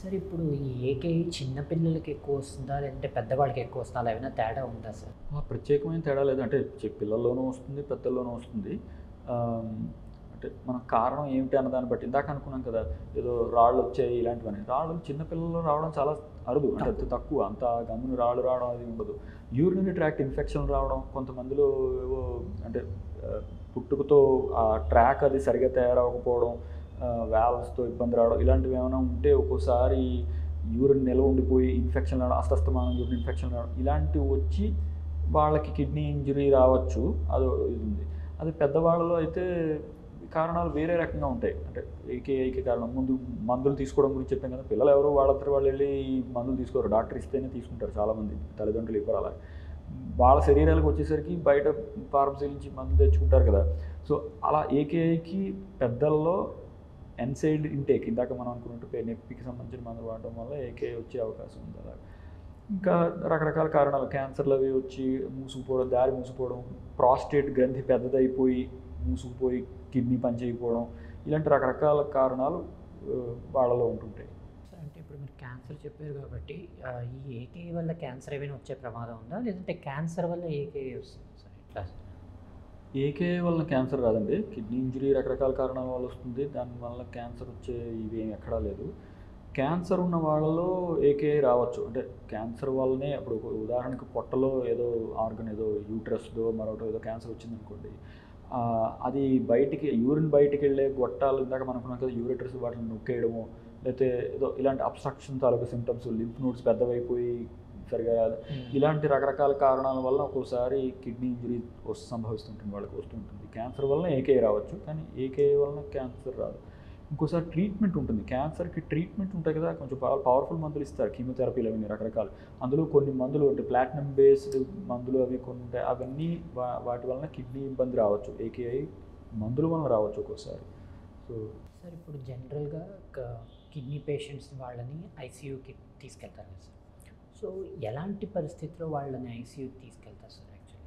sir ఇప్పుడు ఈ AK చిన్న పిల్లలకి ఎక్కువ వస్తుందా లేదంటే పెద్దవాళ్ళకి ఎక్కువ వస్తుందా అలా ఏమైనా తేడా ఉందా సార్ ఆ ప్రత్యేకమైన తేడా లేదు అంటే చి- పిల్లల్లోనూ వస్తుంది పెద్దల్లోనూ వస్తుంది ఆమ్, అంటే మన కారణం ఏమిటి అన్న దాన్ని బట్టి ఇందాక అనుకున్నాం కదా ఏదో రాళ్ళు వచ్చాయి ఇలాంటివన్నీ రాళ్ళు చిన్న పిల్లల్లో రావడం చాలా అరుదు అంటే అతి తక్కువ అంత గమ్మున రాళ్ళు రావడం అది ఉండదు యూరినరీ ట్రాక్ట్ ఇన్ఫెక్షన్ రావడం కొంతమందిలో ఏవో అంటే ఆ, పుట్టుకతో ఆ ట్రాక్ అది సరిగా తయారవకపోవడం వ్యాల్వ్స్తో ఇబ్బంది రావడం ఇలాంటివి ఏమైనా ఉంటే ఒక్కోసారి యూరిన్ నిల్వ ఉండిపోయి ఇన్ఫెక్షన్ రావడం అస్తస్తమానం యూరిన్ ఇన్ఫెక్షన్ రావడం ఇలాంటివి వచ్చి వాళ్ళకి కిడ్నీ ఇంజరీ రావచ్చు అది ఇది ఉంది అది పెద్దవాళ్ళలో అయితే కారణాలు వేరే రకంగా ఉంటాయి అంటే ఏకే ఏకే కారణం ముందు మందులు తీసుకోవడం గురించి చెప్పాం కదా పిల్లలు ఎవరు వాళ్ళంతా వాళ్ళు వెళ్ళి ఈ మందులు తీసుకోరు డాక్టర్ ఇస్తేనే తీసుకుంటారు చాలామంది తల్లిదండ్రులు ఇవ్వరు అలా వాళ్ళ శరీరాలకు వచ్చేసరికి బయట ఫార్మసీ నుంచి మందు తెచ్చుకుంటారు కదా సో అలా ఏకేఐకి పెద్దల్లో ఎన్సైడ్ ఇంటేక్ ఇందాక మనం అనుకున్నట్టు పే- నొప్పికి సంబంధించిన మందులు వాడడం వల్ల ఏకే వచ్చే అవకాశం ఉంది అలా ఇంకా రకరకాల కారణాలు క్యాన్సర్లు అవి వచ్చి మూసుకుపోవడం దారి మూసుకుపోవడం ప్రాస్టేట్ గ్రంథి పెద్దదైపోయి మూసుకుపోయి కిడ్నీ పనిచేయకపోవడం ఇలాంటి రకరకాల కారణాలు ఆ, వాళ్ళలో ఉంటుంటాయి సార్ అంటే ఇప్పుడు మీరు క్యాన్సర్ చెప్పారు కాబట్టి ఆ, ఈ ఏకే వల్ల క్యాన్సర్ ఏమైనా వచ్చే ప్రమాదం ఉందా లేదంటే క్యాన్సర్ వల్ల ఏకే వస్తుంది సార్ ఎట్లా సార్ ఏకే వల్ల క్యాన్సర్ రాదండి కిడ్నీ ఇంజరీ రకరకాల కారణాల వల్ల వస్తుంది దానివల్ల క్యాన్సర్ వచ్చే ఇవి ఏమి ఎక్కడా లేదు క్యాన్సర్ ఉన్న వాళ్ళలో ఏకే రావచ్చు అంటే క్యాన్సర్ వల్లనే ఇప్పుడు ఒక ఉదాహరణకి పొట్టలో ఏదో ఆర్గన్ ఏదో యూట్రస్దో మరొకటి ఏదో క్యాన్సర్ వచ్చిందనుకోండి ఆ, అది బయటికి యూరిన్ బయటికి వెళ్ళే గొట్టాలు ఇందాక మనం అనుకున్నాం కదా యూరిటర్స్ వాటిని నొక్కేయడము లేకపోతే ఏదో ఇలాంటి అబ్స్ట్రక్షన్ తాలూకు సిమ్టమ్స్ లింఫ్ నోట్స్ పెద్దవైపోయి సరిగా ఇలాంటి రకరకాల కారణాల వల్ల ఒక్కోసారి కిడ్నీ ఇంజరీ వస్తు సంభవిస్తుంటుంది వాళ్ళకి వస్తుంటుంది క్యాన్సర్ వలన ఏకే రావచ్చు కానీ ఏకే వలన క్యాన్సర్ రాదు ఇంకోసారి ట్రీట్మెంట్ ఉంటుంది క్యాన్సర్కి ట్రీట్మెంట్ ఉంటాయి కదా కొంచెం పవర్ఫుల్ మందులు ఇస్తారు కీమోథెరపీలు అవన్నీ రకరకాలు అందులో కొన్ని మందులు అంటే ప్లాటినం బేస్డ్ మందులు అవి కొన్ని ఉంటాయి అవన్నీ వా- వాటి వలన కిడ్నీ ఇబ్బంది రావచ్చు ఏకేఐ మందుల వలన రావచ్చు ఒక్కోసారి సో సార్ ఇప్పుడు జనరల్గా కిడ్నీ పేషెంట్స్ వాళ్ళని ఐసీయూకి తీసుకెళ్తారు కదా సార్ సో ఎలాంటి పరిస్థితిలో వాళ్ళని ఐసీయూకి తీసుకెళ్తారు సార్ యాక్చువల్లీ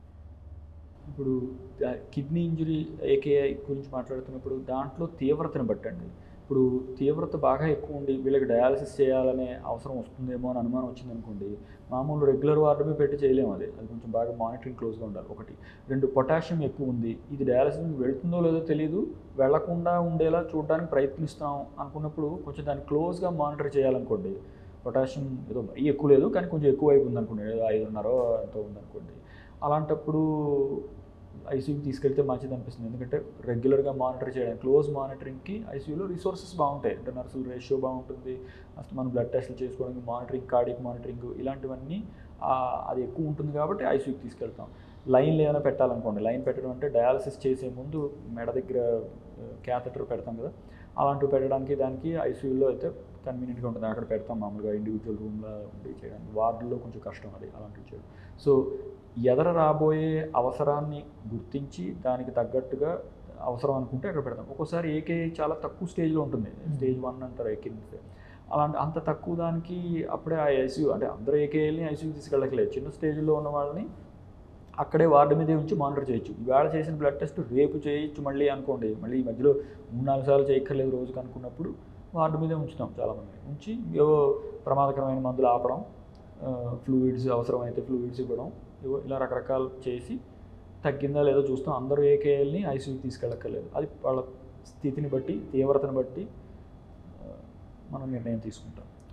ఇప్పుడు కిడ్నీ ఇంజరీ ఏకేఐ గురించి మాట్లాడుతున్నప్పుడు దాంట్లో తీవ్రతను బట్టండి ఇప్పుడు తీవ్రత బాగా ఎక్కువ ఉండి వీళ్ళకి డయాలసిస్ చేయాలనే అవసరం వస్తుందేమో అని అనుమానం వచ్చిందనుకోండి మామూలు రెగ్యులర్ వార్డు మీద పెట్టి చేయలేము అది అది కొంచెం బాగా మానిటరింగ్ క్లోజ్గా ఉండాలి ఒకటి రెండు పొటాషియం ఎక్కువ ఉంది ఇది డయాలసిస్ వెళ్తుందో లేదో తెలియదు వెళ్లకుండా ఉండేలా చూడడానికి ప్రయత్నిస్తాం అనుకున్నప్పుడు కొంచెం దాన్ని క్లోజ్గా మానిటర్ చేయాలనుకోండి పొటాషియం ఏదో మరీ ఎక్కువ లేదు కానీ కొంచెం ఎక్కువ అయిపోయింది అనుకోండి ఏదో ఐదున్నర ఎంతో ఉందనుకోండి అలాంటప్పుడు ఐసీయూకి తీసుకెళ్తే మంచిది అనిపిస్తుంది ఎందుకంటే రెగ్యులర్గా మానిటర్ చేయడానికి క్లోజ్ మానిటరింగ్కి ఐసీయూలో రిసోర్సెస్ బాగుంటాయి అంటే నర్సుల రేషియో బాగుంటుంది అసలు మనం బ్లడ్ టెస్ట్లు చేసుకోవడానికి మానిటరింగ్ కార్డిక్ మానిటరింగ్ ఇలాంటివన్నీ ఆ, అది ఎక్కువ ఉంటుంది కాబట్టి ఐసీయూకి తీసుకెళ్తాం లైన్లు ఏమైనా పెట్టాలనుకోండి లైన్ పెట్టడం అంటే డయాలసిస్ చేసే ముందు మెడ దగ్గర క్యాథెటర్ పెడతాం కదా అలాంటివి పెట్టడానికి దానికి ఐసీయూలో అయితే కన్వీనియంట్గా ఉంటుంది అక్కడ పెడతాం మామూలుగా ఇండివిజువల్ రూమ్లో ఉండి చేయడానికి వార్డుల్లో కొంచెం కష్టం అది అలాంటివి చేయడం సో ఎదర రాబోయే అవసరాన్ని గుర్తించి దానికి తగ్గట్టుగా అవసరం అనుకుంటే అక్కడ పెడతాం ఒక్కోసారి ఏకే చాలా తక్కువ స్టేజ్లో ఉంటుంది స్టేజ్ వన్ అంటారు ఏకే అలాంటి అంత తక్కువ దానికి అప్పుడే ఆ ఐసీయూ అంటే అందరూ ఏకేఎల్ని ఐసీయూ తీసుకెళ్ళట్లేదు చిన్న స్టేజ్లో ఉన్న వాళ్ళని అక్కడే వార్డు మీదే ఉంచి మానిటర్ చేయొచ్చు ఇవాళ చేసిన బ్లడ్ టెస్ట్ రేపు చేయొచ్చు మళ్ళీ అనుకోండి మళ్ళీ ఈ మధ్యలో మూడు నాలుగు సార్లు చేయక్కర్లేదు రోజుకి అనుకున్నప్పుడు వార్డు మీదే ఉంచుతాం చాలామంది ఉంచి ఏవో ప్రమాదకరమైన మందులు ఆపడం ఫ్లూయిడ్స్ అవసరమైతే ఫ్లూయిడ్స్ ఇవ్వడం ఏవో ఇలా రకరకాలు చేసి తగ్గిందా లేదో చూస్తాం అందరూ ఏకేఎల్ని ఐసీయూకి తీసుకెళ్ళక్కర్లేదు అది వాళ్ళ స్థితిని బట్టి తీవ్రతను బట్టి ఆ, మనం నిర్ణయం తీసుకుంటాం